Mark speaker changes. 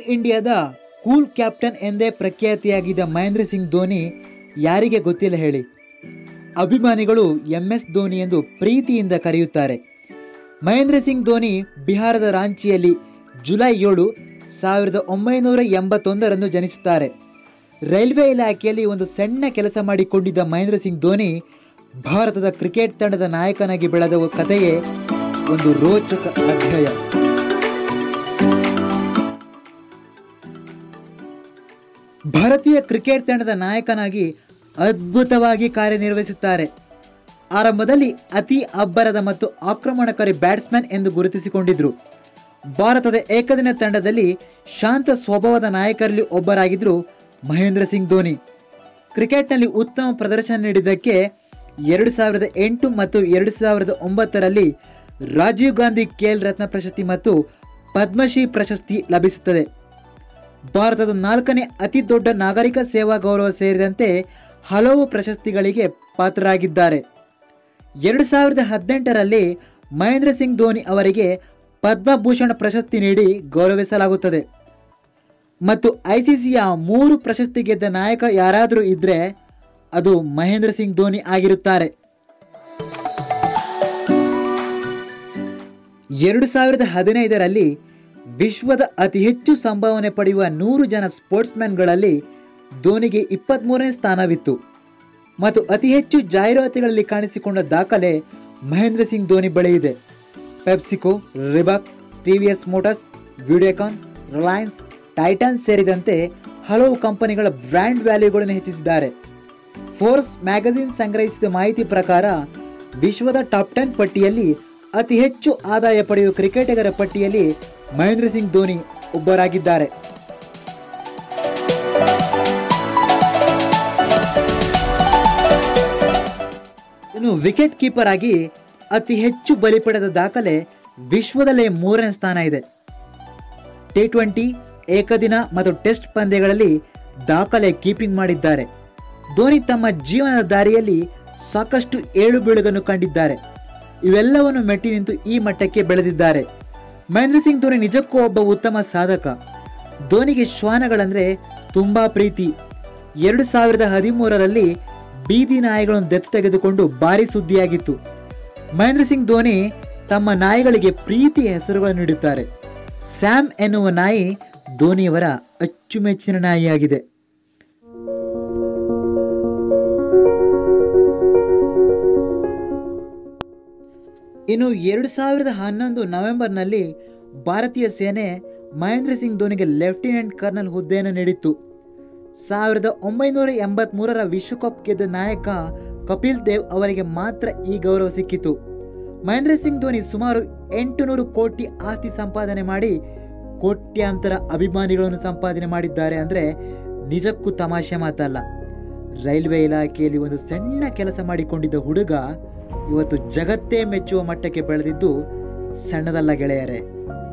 Speaker 1: ಇಂಡಿಯಾದ cool captain ಎಂದೇ ಪ್ರಖ್ಯಾತಿಯಾಗಿದ್ದ ಮಹೇಂದ್ರ ಸಿಂಗ್ ಧೋನಿ ಯಾರಿಗೆ ಗೊತ್ತಿಲ್ಲ ಹೇಳಿ ಅಭಿಮಾನಿಗಳು ಎಂ ಎಸ್ ಧೋನಿ ಎಂದು ಪ್ರೀತಿಯಿಂದ ಕರೆಯುತ್ತಾರೆ ಮಹೇಂದ್ರ ಸಿಂಗ್ ಧೋನಿ ಬಿಹಾರದ ರಾಂಚಿಯಲ್ಲಿ ಜುಲೈ ಏಳು ಸಾವಿರದ ಒಂಬೈನೂರ ಎಂಬತ್ತೊಂದರಂದು ಜನಿಸುತ್ತಾರೆ ರೈಲ್ವೆ ಇಲಾಖೆಯಲ್ಲಿ ಒಂದು ಸಣ್ಣ ಕೆಲಸ ಮಾಡಿಕೊಂಡಿದ್ದ ಮಹೇಂದ್ರ ಸಿಂಗ್ ಧೋನಿ ಭಾರತದ ಕ್ರಿಕೆಟ್ ತಂಡದ ನಾಯಕನಾಗಿ ಬೆಳೆದ ಕಥೆಯೇ ಒಂದು ರೋಚಕ ಅಧ್ಯಾಯ ಭಾರತೀಯ ಕ್ರಿಕೆಟ್ ತಂಡದ ನಾಯಕನಾಗಿ ಅದ್ಭುತವಾಗಿ ಕಾರ್ಯನಿರ್ವಹಿಸುತ್ತಾರೆ ಆರಂಭದಲ್ಲಿ ಅತಿ ಅಬ್ಬರದ ಮತ್ತು ಆಕ್ರಮಣಕಾರಿ ಬ್ಯಾಟ್ಸ್ಮನ್ ಎಂದು ಗುರುತಿಸಿಕೊಂಡಿದ್ರು ಭಾರತದ ಏಕದಿನ ತಂಡದಲ್ಲಿ ಶಾಂತ ಸ್ವಭಾವದ ನಾಯಕರಲ್ಲಿ ಒಬ್ಬರಾಗಿದ್ದರು ಮಹೇಂದ್ರ ಸಿಂಗ್ ಧೋನಿ ಕ್ರಿಕೆಟ್ನಲ್ಲಿ ಉತ್ತಮ ಪ್ರದರ್ಶನ ನೀಡಿದ್ದಕ್ಕೆ ಎರಡು ಸಾವಿರದ ಎಂಟು ಮತ್ತು ಎರಡು ಸಾವಿರದ ಒಂಬತ್ತರಲ್ಲಿ ರಾಜೀವ್ ಗಾಂಧಿ ಖೇಲ್ ರತ್ನ ಪ್ರಶಸ್ತಿ ಮತ್ತು ಪದ್ಮಶ್ರೀ ಪ್ರಶಸ್ತಿ ಲಭಿಸುತ್ತದೆ ಭಾರತದ ನಾಲ್ಕನೇ ಅತಿ ದೊಡ್ಡ ನಾಗರಿಕ ಸೇವಾ ಗೌರವ ಸೇರಿದಂತೆ ಹಲವು ಪ್ರಶಸ್ತಿಗಳಿಗೆ ಪಾತ್ರರಾಗಿದ್ದಾರೆ ಎರಡು ಸಾವಿರದ ಹದಿನೆಂಟರಲ್ಲಿ ಮಹೇಂದ್ರ ಸಿಂಗ್ ಧೋನಿ ಅವರಿಗೆ ಪದ್ಮಭೂಷಣ ಪ್ರಶಸ್ತಿ ನೀಡಿ ಗೌರವಿಸಲಾಗುತ್ತದೆ ಮತ್ತು ಐಸಿಸಿಯ ಮೂರು ಪ್ರಶಸ್ತಿ ಗೆದ್ದ ನಾಯಕ ಯಾರಾದರೂ ಇದ್ರೆ ಅದು ಮಹೇಂದ್ರ ಸಿಂಗ್ ಧೋನಿ ಆಗಿರುತ್ತಾರೆ ಎರಡು ಸಾವಿರದ ಹದಿನೈದರಲ್ಲಿ ವಿಶ್ವದ ಅತಿ ಹೆಚ್ಚು ಸಂಭಾವನೆ ಪಡೆಯುವ ನೂರು ಜನ ಸ್ಪೋರ್ಟ್ಸ್ಮನ್ಗಳಲ್ಲಿ ಧೋನಿಗೆ ಇಪ್ಪತ್ತ್ಮೂರನೇ ಸ್ಥಾನವಿತ್ತು ಮತ್ತು ಅತಿ ಹೆಚ್ಚು ಜಾಹೀರಾತುಗಳಲ್ಲಿ ಕಾಣಿಸಿಕೊಂಡ ದಾಖಲೆ ಮಹೇಂದ್ರ ಸಿಂಗ್ ಧೋನಿ ಬಳಿ ಇದೆ PepsiCo Reebok TVS Motors Videocon Reliance Titan ಸೇರಿದಂತೆ ಹಲವು ಕಂಪನಿಗಳ ಬ್ರ್ಯಾಂಡ್ ವ್ಯಾಲ್ಯೂಗಳನ್ನು ಹೆಚ್ಚಿಸಿದ್ದಾರೆ ಫೋರ್ಬ್ಸ್ ಮ್ಯಾಗಝಿನ್ ಸಂಗ್ರಹಿಸಿದ ಮಾಹಿತಿ ಪ್ರಕಾರ ವಿಶ್ವದ ಟಾಪ್ ಟೆನ್ ಪಟ್ಟಿಯಲ್ಲಿ ಅತಿ ಹೆಚ್ಚು ಆದಾಯ ಪಡೆಯುವ ಕ್ರಿಕೆಟಿಗರ ಪಟ್ಟಿಯಲ್ಲಿ ಮಹೇಂದ್ರ ಸಿಂಗ್ ಧೋನಿ ಒಬ್ಬರಾಗಿದ್ದಾರೆ ಇನ್ನು ವಿಕೆಟ್ ಕೀಪರ್ ಆಗಿ ಅತಿ ಹೆಚ್ಚು ಬಲಿ ಪಡೆದ ದಾಖಲೆ ವಿಶ್ವದಲ್ಲೇ ಮೂರನೇ ಸ್ಥಾನ ಇದೆ ಟಿ ಟ್ವೆಂಟಿ ಏಕದಿನ ಮತ್ತು ಟೆಸ್ಟ್ ಪಂದ್ಯಗಳಲ್ಲಿ ದಾಖಲೆ ಕೀಪಿಂಗ್ ಮಾಡಿದ್ದಾರೆ ಧೋನಿ ತಮ್ಮ ಜೀವನದ ದಾರಿಯಲ್ಲಿ ಸಾಕಷ್ಟು ಏಳು ಬೀಳುಗನ್ನು ಕಂಡಿದ್ದಾರೆ ಇವೆಲ್ಲವನ್ನು ಮೆಟ್ಟಿ ನಿಂತು ಈ ಮಟ್ಟಕ್ಕೆ ಬೆಳೆದಿದ್ದಾರೆ ಮಹೇಂದ್ರ ಸಿಂಗ್ ಧೋನಿ ನಿಜಕ್ಕೂ ಒಬ್ಬ ಉತ್ತಮ ಸಾಧಕ ಧೋನಿಗೆ ಶ್ವಾನಗಳಂದ್ರೆ ತುಂಬಾ ಪ್ರೀತಿ ಎರಡು ಸಾವಿರದ ಹದಿಮೂರರಲ್ಲಿ ಬೀದಿ ನಾಯಿಗಳನ್ನು ದತ್ತು ತೆಗೆದುಕೊಂಡು ಭಾರಿ ಸುದ್ದಿಯಾಗಿತ್ತು ಮಹೇಂದ್ರ ಸಿಂಗ್ ಧೋನಿ ತಮ್ಮ ನಾಯಿಗಳಿಗೆ ಪ್ರೀತಿಯ ಹೆಸರುಗಳನ್ನು ನೀಡುತ್ತಾರೆ ಸ್ಯಾಮ್ ಎನ್ನುವ ನಾಯಿ ಧೋನಿಯವರ ಅಚ್ಚುಮೆಚ್ಚಿನ ನಾಯಿಯಾಗಿದೆ ಇನ್ನು ಎರಡು ಸಾವಿರದ ಹನ್ನೊಂದು ನವೆಂಬರ್ನಲ್ಲಿ ಭಾರತೀಯ ಸೇನೆ ಮಹೇಂದ್ರ ಸಿಂಗ್ ಧೋನಿಗೆ ಲೆಫ್ಟಿನೆಂಟ್ ಕರ್ನಲ್ ಹುದ್ದೆಯನ್ನು ನೀಡಿತ್ತು ಸಾವಿರದ ಒಂಬೈನೂರ ಎಂಬತ್ಮೂರರ ವಿಶ್ವಕಪ್ ಗೆದ್ದ ನಾಯಕ ಕಪಿಲ್ ದೇವ್ ಅವರಿಗೆ ಮಾತ್ರ ಈ ಗೌರವ ಸಿಕ್ಕಿತು ಮಹೇಂದ್ರ ಸಿಂಗ್ ಧೋನಿ ಸುಮಾರು ಎಂಟುನೂರು ಕೋಟಿ ಆಸ್ತಿ ಸಂಪಾದನೆ ಮಾಡಿ ಕೋಟ್ಯಾಂತರ ಅಭಿಮಾನಿಗಳನ್ನು ಸಂಪಾದನೆ ಮಾಡಿದ್ದಾರೆ ಅಂದ್ರೆ ನಿಜಕ್ಕೂ ತಮಾಷೆ ಮಾತಲ್ಲ ರೈಲ್ವೆ ಇಲಾಖೆಯಲ್ಲಿ ಒಂದು ಸಣ್ಣ ಕೆಲಸ ಮಾಡಿಕೊಂಡಿದ್ದ ಹುಡುಗ ಇವತ್ತು ಜಗತ್ತೇ ಮೆಚ್ಚುವ ಮಟ್ಟಕ್ಕೆ ಬೆಳೆದಿದ್ದು ಸಣ್ಣದಲ್ಲ ಗೆಳೆಯರೇ